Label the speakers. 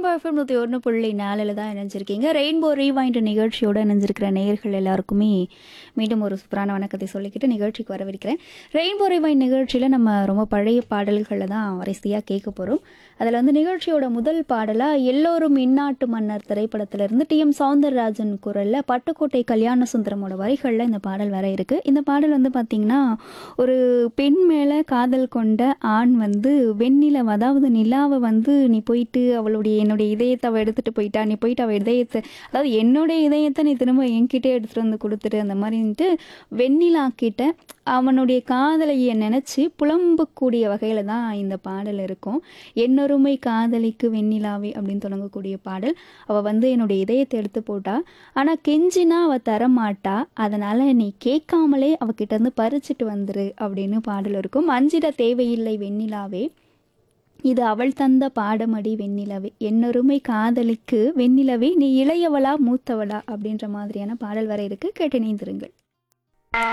Speaker 1: FM நூற்றி ஒன்று புள்ளி நாலில் தான் இணைஞ்சிருக்கீங்க ரெயின்போ ரீவைண்ட் நிகழ்ச்சியோட இணைஞ்சிருக்கிற நேயர்கள் எல்லாருக்குமே மீண்டும் ஒரு சூப்பரான வணக்கத்தை சொல்லிக்கிட்டு நிகழ்ச்சிக்கு வரவிருக்கிறேன் ரெயின்போ ரீவைண்ட் நிகழ்ச்சியில் நம்ம ரொம்ப பழைய பாடல்களை தான் வரிசையாக கேட்க போகிறோம் அதில் வந்து நிகழ்ச்சியோட முதல் பாடலாக எல்லோரும் இந்நாட்டு மன்னர் திரைப்படத்திலிருந்து டி எம் சௌந்தரராஜன் குரலில் பட்டுக்கோட்டை கல்யாண சுந்தரமோட வரிகளில் இந்த பாடல் வர இருக்குது இந்த பாடல் வந்து பார்த்திங்கன்னா ஒரு பெண் மேலே காதல் கொண்ட ஆண் வந்து வெண்ணிலவ அதாவது நிலாவை வந்து நீ போயிட்டு அவளுடைய என்னுடைய இதயத்தை அவள் எடுத்துகிட்டு போயிட்டா நீ போயிட்டு அவள் இதயத்தை அதாவது என்னுடைய இதயத்தை நீ திரும்ப என்கிட்டே எடுத்துகிட்டு வந்து கொடுத்துட்டு அந்த மாதிரின்ட்டு வெண்ணிலா கிட்ட அவனுடைய காதலையை நினச்சி புலம்பக்கூடிய வகையில் தான் இந்த பாடல் இருக்கும் என்னொருமை காதலிக்கு வெண்ணிலாவே அப்படின்னு தொடங்கக்கூடிய பாடல் அவள் வந்து என்னுடைய இதயத்தை எடுத்து போட்டா ஆனால் கெஞ்சினா அவள் தரமாட்டா அதனால் நீ கேட்காமலே அவகிட்ட இருந்து பறிச்சிட்டு வந்துரு அப்படின்னு பாடல் இருக்கும் அஞ்சிட தேவையில்லை வெண்ணிலாவே இது அவள் தந்த பாடமடி வெண்ணிலவே என்னொருமை காதலிக்கு வெண்ணிலவே நீ இளையவளா மூத்தவளா அப்படின்ற மாதிரியான பாடல் வர இருக்கு கேட்டு நீந்திருங்கள்